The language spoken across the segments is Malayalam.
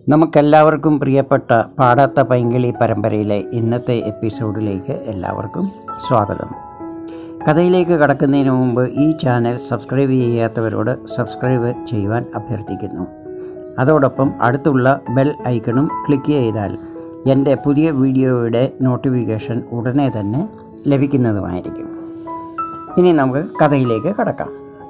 നമുക്കെല്ലാവർക്കും പ്രിയപ്പെട്ട പാടാത്ത പൈങ്കിളി പരമ്പരയിലെ ഇന്നത്തെ എപ്പിസോഡിലേക്ക് എല്ലാവർക്കും സ്വാഗതം കഥയിലേക്ക് കടക്കുന്നതിന് മുമ്പ് ഈ ചാനൽ സബ്സ്ക്രൈബ് ചെയ്യാത്തവരോട് സബ്സ്ക്രൈബ് ചെയ്യുവാൻ അഭ്യർത്ഥിക്കുന്നു അതോടൊപ്പം അടുത്തുള്ള ബെൽ ഐക്കണും ക്ലിക്ക് ചെയ്താൽ എൻ്റെ പുതിയ വീഡിയോയുടെ നോട്ടിഫിക്കേഷൻ ഉടനെ തന്നെ ലഭിക്കുന്നതുമായിരിക്കും ഇനി നമുക്ക് കഥയിലേക്ക് കടക്കാം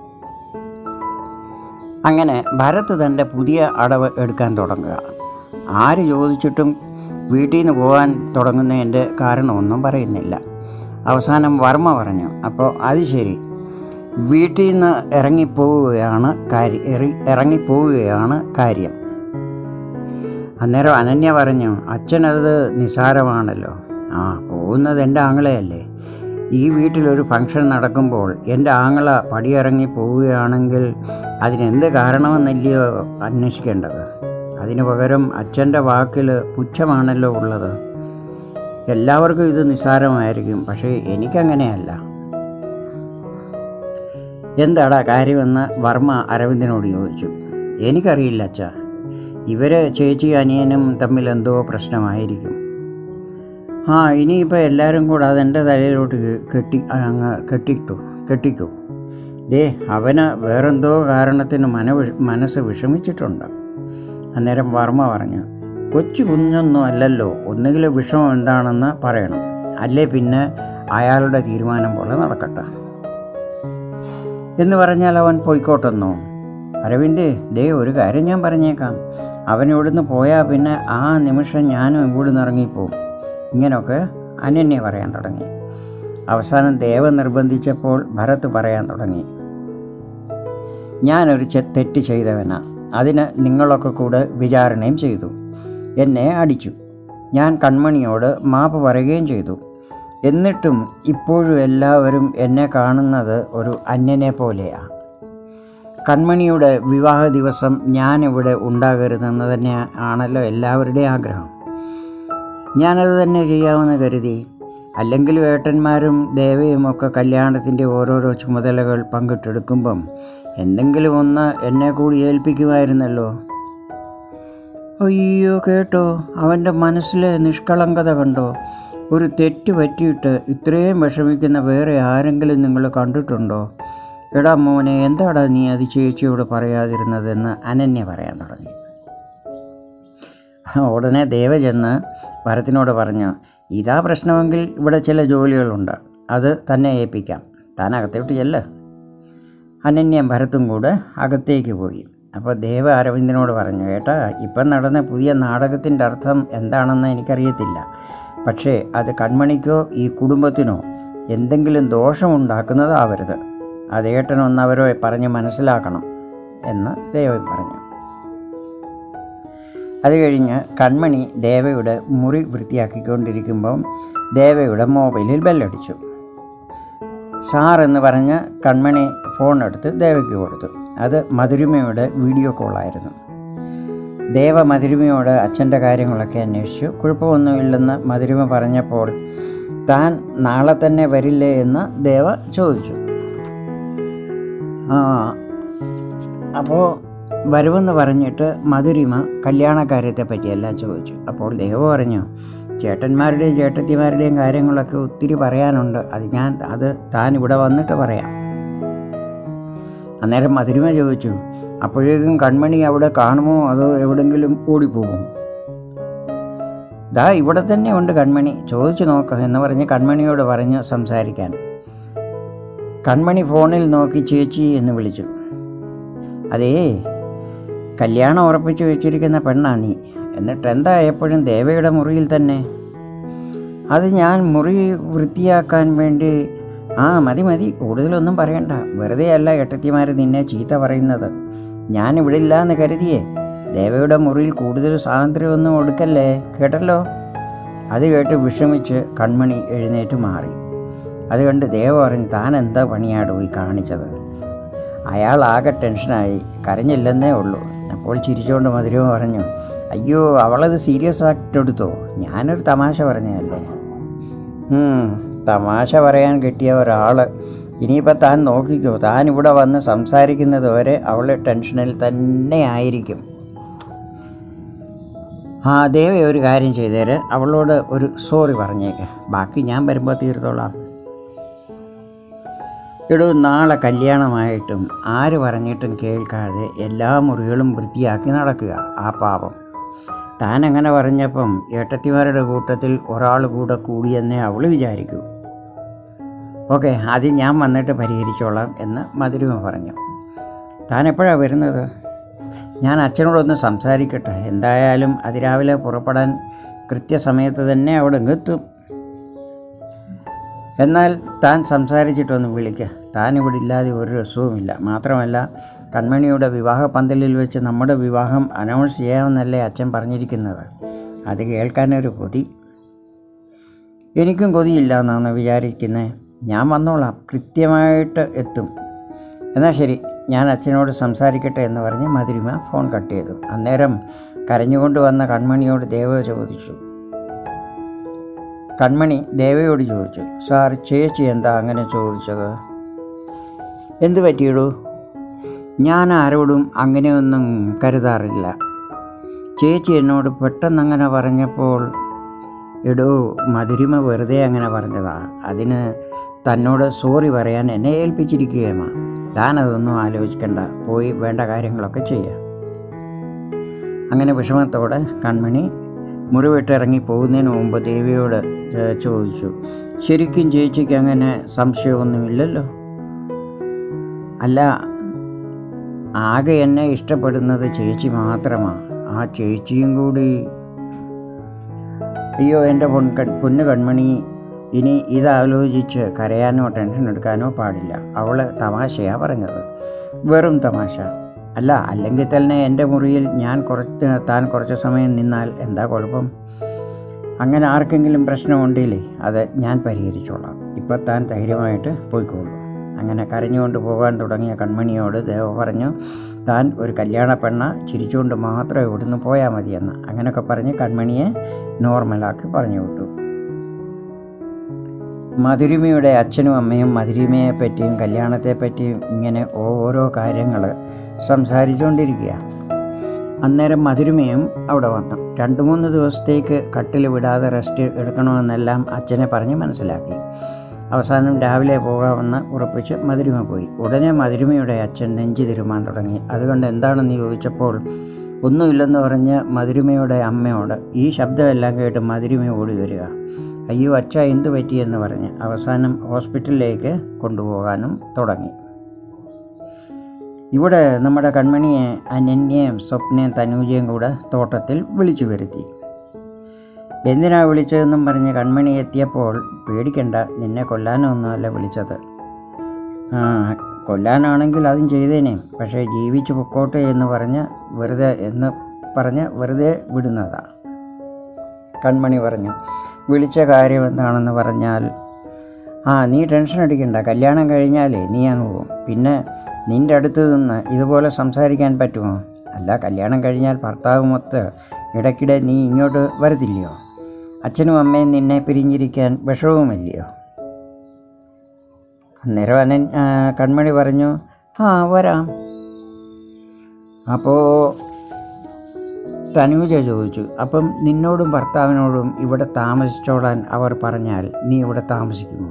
അങ്ങനെ ഭരത് തൻ്റെ പുതിയ അടവ് എടുക്കാൻ തുടങ്ങുക ആര് ചോദിച്ചിട്ടും വീട്ടിൽ നിന്ന് പോകാൻ തുടങ്ങുന്നതിൻ്റെ കാരണമൊന്നും പറയുന്നില്ല അവസാനം വർമ്മ പറഞ്ഞു അപ്പോൾ അത് ശരി വീട്ടിൽ നിന്ന് ഇറങ്ങിപ്പോവുകയാണ് കാര്യം എറി- ഇറങ്ങിപ്പോവുകയാണ് കാര്യം അന്നേരം അനന്യ പറഞ്ഞു അച്ഛനത് നിസാരമാണല്ലോ ആ പോകുന്നത് എൻ്റെ ആങ്ങളെയല്ലേ ഈ വീട്ടിലൊരു ഫംഗ്ഷൻ നടക്കുമ്പോൾ എൻ്റെ ആങ്ങള പടിയിറങ്ങി പോവുകയാണെങ്കിൽ അതിനെന്ത് കാരണമെന്നല്ലയോ അന്വേഷിക്കേണ്ടത് അതിനു പകരം അച്ഛൻ്റെ വാക്കിൽ പുച്ഛമാണല്ലോ ഉള്ളത് എല്ലാവർക്കും ഇത് നിസ്സാരമായിരിക്കും പക്ഷേ എനിക്കങ്ങനെയല്ല എന്താടാ കാര്യമെന്ന് വർമ്മ അരവിന്ദനോട് ചോദിച്ചു എനിക്കറിയില്ല അച്ഛാ ഇവര് ചേച്ചി അനിയനും തമ്മിൽ എന്തോ പ്രശ്നമായിരിക്കും ആ ഇനിയിപ്പോൾ എല്ലാവരും കൂടെ അതെൻ്റെ തലയിലോട്ട് കെ- കെട്ടി അങ്ങ് കെട്ടിട്ടു കെട്ടിക്കൂ ദേ അവന് വേറെന്തോ കാരണത്തിന് മന വിഷ- മനസ്സ് വിഷമിച്ചിട്ടുണ്ട് അന്നേരം വർമ്മ പറഞ്ഞു കൊച്ചു കുഞ്ഞൊന്നും അല്ലല്ലോ ഒന്നുകിൽ വിഷമം എന്താണെന്ന് പറയണം അല്ലേ പിന്നെ അയാളുടെ തീരുമാനം പോലെ നടക്കട്ടെ എന്ന് പറഞ്ഞാൽ അവൻ പോയിക്കോട്ടെന്നോ അരവിന്ദ് ദേ ഒരു കാര്യം ഞാൻ പറഞ്ഞേക്കാം അവൻ ഇവിടുന്ന് പോയാൽ പിന്നെ ആ നിമിഷം ഞാനും ഇവിടുന്ന് ഇറങ്ങിപ്പോവും ഇങ്ങനെയൊക്കെ അനന്യ പറയാൻ തുടങ്ങി അവസാനം ദേവ നിർബന്ധിച്ചപ്പോൾ ഭരത് പറയാൻ തുടങ്ങി ഞാനൊരു ചെ- തെറ്റ് ചെയ്തവനാ അതിന് നിങ്ങളൊക്കെ കൂടെ വിചാരണയും ചെയ്തു എന്നെ അടിച്ചു ഞാൻ കൺമണിയോട് മാപ്പ് പറയുകയും ചെയ്തു എന്നിട്ടും ഇപ്പോഴും എല്ലാവരും എന്നെ കാണുന്നത് ഒരു അന്യനെ പോലെയാണ് കൺമണിയുടെ വിവാഹ ദിവസം ഞാനിവിടെ ഉണ്ടാകരുതെന്ന് തന്നെ ആണല്ലോ എല്ലാവരുടെയും ആഗ്രഹം ഞാനത് തന്നെ ചെയ്യാമെന്ന് കരുതി അല്ലെങ്കിലും ഏട്ടന്മാരും ദേവയും ഒക്കെ കല്യാണത്തിൻ്റെ ഓരോരോ ചുമതലകൾ പങ്കിട്ടെടുക്കുമ്പം എന്തെങ്കിലും ഒന്ന് എന്നെ കൂടി ഏൽപ്പിക്കുമായിരുന്നല്ലോ അയ്യോ കേട്ടോ അവൻ്റെ മനസ്സിലെ നിഷ്കളങ്കത കണ്ടോ ഒരു തെറ്റ് പറ്റിയിട്ട് ഇത്രയും വിഷമിക്കുന്ന വേറെ ആരെങ്കിലും നിങ്ങൾ കണ്ടിട്ടുണ്ടോ എടാ മോനെ എന്താടാ നീ അത് ചേച്ചിയോട് പറയാതിരുന്നതെന്ന് അനന്യ പറയാൻ തുടങ്ങി ഉടനെ ദേവ ചെന്ന് ഭരത്തിനോട് പറഞ്ഞു ഇതാ പ്രശ്നമെങ്കിൽ ഇവിടെ ചില ജോലികളുണ്ട് അത് തന്നെ ഏൽപ്പിക്കാം താൻ അകത്തോട്ട് ചെല്ല് അനന്യം ഭരത്തും കൂടെ അകത്തേക്ക് പോയി അപ്പോൾ ദേവ അരവിന്ദനോട് പറഞ്ഞു ഏട്ടാ ഇപ്പം നടന്ന പുതിയ നാടകത്തിൻ്റെ അർത്ഥം എന്താണെന്ന് എനിക്കറിയത്തില്ല പക്ഷേ അത് കൺമണിക്കോ ഈ കുടുംബത്തിനോ എന്തെങ്കിലും ദോഷമുണ്ടാക്കുന്നതാവരുത് അത് ഏട്ടനൊന്ന് അവരെ പറഞ്ഞ് മനസ്സിലാക്കണം എന്ന് ദേവൻ പറഞ്ഞു അത് കഴിഞ്ഞ് കൺമണി ദേവയുടെ മുറി വൃത്തിയാക്കിക്കൊണ്ടിരിക്കുമ്പം ദേവയുടെ മൊബൈലിൽ ബെല്ലടിച്ചു സാർ എന്ന് പറഞ്ഞ് കൺമണി ഫോൺ എടുത്ത് ദേവയ്ക്ക് കൊടുത്തു അത് മധുരിമയുടെ വീഡിയോ കോളായിരുന്നു ദേവ മധുരിമയോട് അച്ഛൻ്റെ കാര്യങ്ങളൊക്കെ അന്വേഷിച്ചു കുഴപ്പമൊന്നുമില്ലെന്ന് മധുരിമ പറഞ്ഞപ്പോൾ താൻ നാളെ തന്നെ വരില്ലേ എന്ന് ദേവ ചോദിച്ചു ആ അപ്പോൾ വരുമെന്ന് പറഞ്ഞിട്ട് മധുരിമ കല്യാണക്കാര്യത്തെ പറ്റിയെല്ലാം ചോദിച്ചു അപ്പോൾ ദേവ പറഞ്ഞു ചേട്ടന്മാരുടെയും ചേട്ടത്തിമാരുടെയും കാര്യങ്ങളൊക്കെ ഒത്തിരി പറയാനുണ്ട് അത് ഞാൻ അത് താൻ ഇവിടെ വന്നിട്ട് പറയാം അന്നേരം മധുരിമ ചോദിച്ചു അപ്പോഴേക്കും കൺമണി അവിടെ കാണുമോ അതോ എവിടെങ്കിലും ഓടിപ്പോകുമോ ദാ ഇവിടെ തന്നെ ഉണ്ട് കൺമണി ചോദിച്ചു നോക്ക എന്ന് പറഞ്ഞ് കൺമണിയോട് പറഞ്ഞ് സംസാരിക്കാൻ കൺമണി ഫോണിൽ നോക്കി ചേച്ചി എന്ന് വിളിച്ചു അതേ കല്യാണം ഉറപ്പിച്ചു വെച്ചിരിക്കുന്ന പെണ്ണാ നീ എന്നിട്ട് എന്താ എപ്പോഴും ദേവയുടെ മുറിയിൽ തന്നെ അത് ഞാൻ മുറി വൃത്തിയാക്കാൻ വേണ്ടി ആ മതി മതി കൂടുതലൊന്നും പറയണ്ട വെറുതെ അല്ല എട്ടത്തിമാർ നിന്നെ ചീത്ത പറയുന്നത് ഞാൻ ഇവിടെ ഇല്ല എന്ന് കരുതിയേ ദേവയുടെ മുറിയിൽ കൂടുതൽ സ്വാതന്ത്ര്യമൊന്നും കൊടുക്കല്ലേ കേട്ടല്ലോ അത് കേട്ട് വിഷമിച്ച് കൺമണി എഴുന്നേറ്റ് മാറി അത് കണ്ട് ദേവ പറഞ്ഞു താൻ എന്താ പണിയാടോ ഈ കാണിച്ചത് അയാൾ ആകെ ടെൻഷനായി കരഞ്ഞില്ലെന്നേ ഉള്ളൂ അപ്പോൾ ചിരിച്ചുകൊണ്ട് മധുരവും പറഞ്ഞു അയ്യോ അവളത് സീരിയസ് ആയിട്ട് എടുത്തോ ഞാനൊരു തമാശ പറഞ്ഞതല്ലേ ഉം, തമാശ പറയാൻ കിട്ടിയ ഒരാൾ ഇനിയിപ്പോൾ താൻ നോക്കിക്കോ താൻ ഇവിടെ വന്ന് സംസാരിക്കുന്നത് വരെ അവൾ ടെൻഷനിൽ തന്നെ ആയിരിക്കും ആ ദേവ ഒരു കാര്യം ചെയ്തേര് അവളോട് ഒരു സോറി പറഞ്ഞേക്ക് ബാക്കി ഞാൻ വരുമ്പോൾ തീർത്തോളാം എടോ നാളെ കല്യാണമായിട്ടും ആര് പറഞ്ഞിട്ടും കേൾക്കാതെ എല്ലാ മുറികളും വൃത്തിയാക്കി നടക്കുക ആ പാപം താൻ അങ്ങനെ പറഞ്ഞപ്പം ഏട്ടത്തിമാരുടെ കൂട്ടത്തിൽ ഒരാൾ കൂടെ കൂടിയെന്നേ അവൾ വിചാരിക്കൂ ഓക്കെ അത് ഞാൻ വന്നിട്ട് പരിഹരിച്ചോളാം എന്ന് മധുരിമ പറഞ്ഞു താൻ എപ്പോഴാണ് വരുന്നത് ഞാൻ അച്ഛനോടൊന്ന് സംസാരിക്കട്ടെ എന്തായാലും അതിരാവിലെ പുറപ്പെടാൻ കൃത്യസമയത്ത് തന്നെ അവിടെ എത്തും എന്നാൽ താൻ സംസാരിച്ചിട്ടൊന്ന് വിളിക്കുക താൻ ഇവിടെ ഇല്ലാതെ ഒരു രസവുമില്ല മാത്രമല്ല കൺമണിയുടെ വിവാഹ പന്തലിൽ വെച്ച് നമ്മുടെ വിവാഹം അനൗൺസ് ചെയ്യാമെന്നല്ലേ അച്ഛൻ പറഞ്ഞിരിക്കുന്നത് അത് കേൾക്കാനൊരു കൊതി എനിക്കും കൊതിയില്ല എന്നാണ് വിചാരിക്കുന്നത് ഞാൻ വന്നോളാം കൃത്യമായിട്ട് എത്തും എന്നാൽ ശരി ഞാൻ അച്ഛനോട് സംസാരിക്കട്ടെ എന്ന് പറഞ്ഞ് മധുരിമ ഫോൺ കട്ട് ചെയ്തു അന്നേരം കരഞ്ഞുകൊണ്ട് വന്ന കൺമണിയോട് ദേവ ചോദിച്ചു കൺമണി ദേവയോട് ചോദിച്ചു സാർ ചേച്ചി എന്താ അങ്ങനെ ചോദിച്ചത് എന്ത് പറ്റിയിടൂ ഞാൻ ആരോടും അങ്ങനെയൊന്നും കരുതാറില്ല ചേച്ചി എന്നോട് പെട്ടെന്ന് അങ്ങനെ പറഞ്ഞപ്പോൾ എടോ മധുരിമ വെറുതെ അങ്ങനെ പറഞ്ഞതാ അതിന് തന്നോട് സോറി പറയാൻ എന്നെ ഏൽപ്പിച്ചിരിക്കുകയുമാ താനതൊന്നും ആലോചിക്കണ്ട പോയി വേണ്ട കാര്യങ്ങളൊക്കെ ചെയ്യാം അങ്ങനെ വിഷമത്തോടെ കൺമണി മുറിവിട്ടിറങ്ങി പോകുന്നതിന് മുമ്പ് ദേവിയോട് ഏഹ്, ചോദിച്ചു ശരിക്കും ചേച്ചിക്ക് അങ്ങനെ സംശയമൊന്നുമില്ലല്ലോ അല്ല ആകെ എന്നെ ഇഷ്ടപ്പെടുന്നത് ചേച്ചി മാത്രമാണ് ആ ചേച്ചിയും കൂടി അയ്യോ എൻ്റെ പൊൻ കൺ പൊന്നു കൺമണി ഇനി ഇതാലോചിച്ച് കരയാനോ ടെൻഷൻ എടുക്കാനോ പാടില്ല അവൾ തമാശയാണ് പറഞ്ഞത് വെറും തമാശ അല്ല അല്ലെങ്കിൽ തന്നെ എൻ്റെ മുറിയിൽ ഞാൻ കുറച്ച് താൻ കുറച്ച് സമയം നിന്നാൽ എന്താ കുഴപ്പം അങ്ങനെ ആർക്കെങ്കിലും പ്രശ്നമുണ്ടില്ലേ അത് ഞാൻ പരിഹരിച്ചോളാം ഇപ്പോൾ താൻ ധൈര്യമായിട്ട് പോയിക്കോളൂ അങ്ങനെ കരഞ്ഞുകൊണ്ട് പോകാൻ തുടങ്ങിയ കൺമണിയോട് ദേവ പറഞ്ഞു താൻ ഒരു കല്യാണ പെണ്ണ ചിരിച്ചുകൊണ്ട് മാത്രം ഇവിടുന്ന് പോയാൽ മതിയെന്ന് അങ്ങനെയൊക്കെ പറഞ്ഞ് കൺമണിയെ നോർമലാക്കി പറഞ്ഞു വിട്ടു മധുരിമയുടെ അച്ഛനും അമ്മയും മധുരിമയെ പറ്റിയും കല്യാണത്തെ പറ്റിയും ഇങ്ങനെ ഓരോ കാര്യങ്ങൾ സംസാരിച്ചുകൊണ്ടിരിക്കുക അന്നേരം മധുരിമയും അവിടെ വന്നു രണ്ട് മൂന്ന് ദിവസത്തേക്ക് കട്ടിൽ വിടാതെ റെസ്റ്റ് എടുക്കണമെന്നെല്ലാം അച്ഛനെ പറഞ്ഞ് മനസ്സിലാക്കി അവസാനം രാവിലെ പോകാമെന്ന് ഉറപ്പിച്ച് മധുരിമ പോയി ഉടനെ മധുരിമയുടെ അച്ഛൻ നെഞ്ചു തിരുമാൻ തുടങ്ങി അതുകൊണ്ട് എന്താണെന്ന് ചോദിച്ചപ്പോൾ ഒന്നുമില്ലെന്ന് പറഞ്ഞ് മധുരിമയുടെ അമ്മയോട് ഈ ശബ്ദമെല്ലാം കേട്ട് മധുരിമ ഓടി വരിക അയ്യോ അച്ഛ എന്തു പറ്റിയെന്ന് പറഞ്ഞ് അവസാനം ഹോസ്പിറ്റലിലേക്ക് കൊണ്ടുപോകാനും തുടങ്ങി ഇവിടെ നമ്മുടെ കൺമണിയെ അനന്യയും സ്വപ്നയും തനൂജയും കൂടെ തോട്ടത്തിൽ വിളിച്ചു വരുത്തി എന്തിനാ വിളിച്ചതെന്നും പറഞ്ഞ് കൺമണി എത്തിയപ്പോൾ പേടിക്കണ്ട നിന്നെ കൊല്ലാനൊന്നുമല്ല വിളിച്ചത് ആ കൊല്ലാനാണെങ്കിൽ അതും ചെയ്തേനെ പക്ഷേ ജീവിച്ചു പൊക്കോട്ടെ എന്ന് പറഞ്ഞ് വെറുതെ എന്ന് പറഞ്ഞ് വെറുതെ വിടുന്നതാ കൺമണി പറഞ്ഞു വിളിച്ച കാര്യം എന്താണെന്ന് പറഞ്ഞാൽ ആ നീ ടെൻഷൻ അടിക്കണ്ട കല്യാണം കഴിഞ്ഞാലേ നീ അങ്ങ് പോകും പിന്നെ നിൻ്റെ അടുത്ത് നിന്ന് ഇതുപോലെ സംസാരിക്കാൻ പറ്റുമോ അല്ല കല്യാണം കഴിഞ്ഞാൽ ഭർത്താവുമൊത്ത് ഇടയ്ക്കിടെ നീ ഇങ്ങോട്ട് വരത്തില്ലയോ അച്ഛനും അമ്മയും നിന്നെ പിരിഞ്ഞിരിക്കാൻ വിഷവുമില്ലയോ അന്നേരം അനൻ ആ, കൺമണി പറഞ്ഞു ആ വരാം അപ്പോൾ തനൂജ ചോദിച്ചു അപ്പം നിന്നോടും ഭർത്താവിനോടും ഇവിടെ താമസിച്ചോളാൻ അവർ പറഞ്ഞാൽ നീ ഇവിടെ താമസിക്കുമോ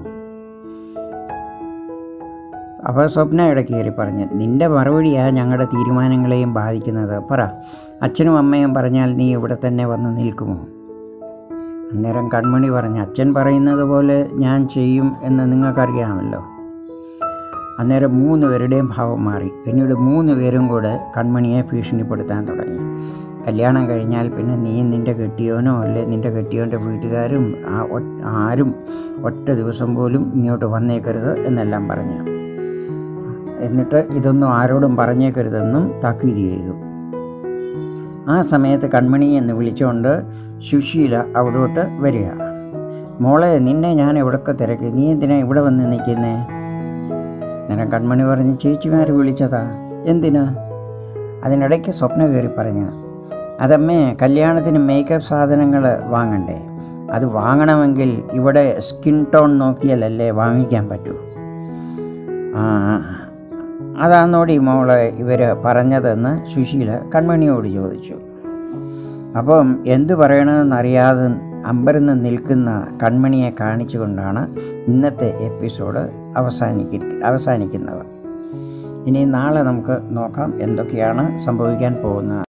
അപ്പോൾ സ്വപ്ന ഇടയ്ക്ക് കയറി പറഞ്ഞു നിൻ്റെ മറുപടിയാണ് ഞങ്ങളുടെ തീരുമാനങ്ങളെയും ബാധിക്കുന്നത് പറ അച്ഛനും അമ്മയും പറഞ്ഞാൽ നീ ഇവിടെ തന്നെ വന്ന് നിൽക്കുമോ അന്നേരം കൺമണി പറഞ്ഞു അച്ഛൻ പറയുന്നത് പോലെ ഞാൻ ചെയ്യും എന്ന് നിങ്ങൾക്കറിയാമല്ലോ അന്നേരം മൂന്ന് പേരുടെയും ഭാവം മാറി പിന്നീട് മൂന്ന് പേരും കൂടെ കൺമണിയെ ഭീഷണിപ്പെടുത്താൻ തുടങ്ങി കല്യാണം കഴിഞ്ഞാൽ പിന്നെ നീ നിൻ്റെ കെട്ടിയോനോ അല്ലെ നിൻ്റെ കെട്ടിയോൻ്റെ വീട്ടുകാരും ആ ഒ- ആരും ഒറ്റ ദിവസം പോലും ഇങ്ങോട്ട് വന്നേക്കരുത് എന്നെല്ലാം പറഞ്ഞു എന്നിട്ട് ഇതൊന്നും ആരോടും പറഞ്ഞേക്കരുതെന്നും താക്കീത് ചെയ്തു ആ സമയത്ത് കൺമണി എന്ന് വിളിച്ചുകൊണ്ട് സുശീല അവിടോട്ട് വരിക മോളെ നിന്നെ ഞാൻ എവിടൊക്കെ തിരക്കി നീ എന്തിനാ ഇവിടെ വന്ന് നിൽക്കുന്നേ നേരം കൺമണി പറഞ്ഞ് ചേച്ചിമാർ വിളിച്ചതാ എന്തിനാ അതിനിടയ്ക്ക് സ്വപ്ന കയറി പറഞ്ഞു അതമ്മേ കല്യാണത്തിന് മേക്കപ്പ് സാധനങ്ങൾ വാങ്ങണ്ടേ അത് വാങ്ങണമെങ്കിൽ ഇവിടെ സ്കിൻ ടോൺ നോക്കിയാലല്ലേ വാങ്ങിക്കാൻ പറ്റൂ ആ അതാന്നോടി മോളെ ഇവർ പറഞ്ഞതെന്ന് സുശീല കൺമണിയോട് ചോദിച്ചു അപ്പം എന്തു പറയണമെന്നറിയാതെ അമ്പരന്ന് നിൽക്കുന്ന കൺമണിയെ കാണിച്ചുകൊണ്ടാണ് ഇന്നത്തെ എപ്പിസോഡ് അവസാനിക്ക അവസാനിക്കുന്നത് ഇനി നാളെ നമുക്ക് നോക്കാം എന്തൊക്കെയാണ് സംഭവിക്കാൻ പോകുന്നത്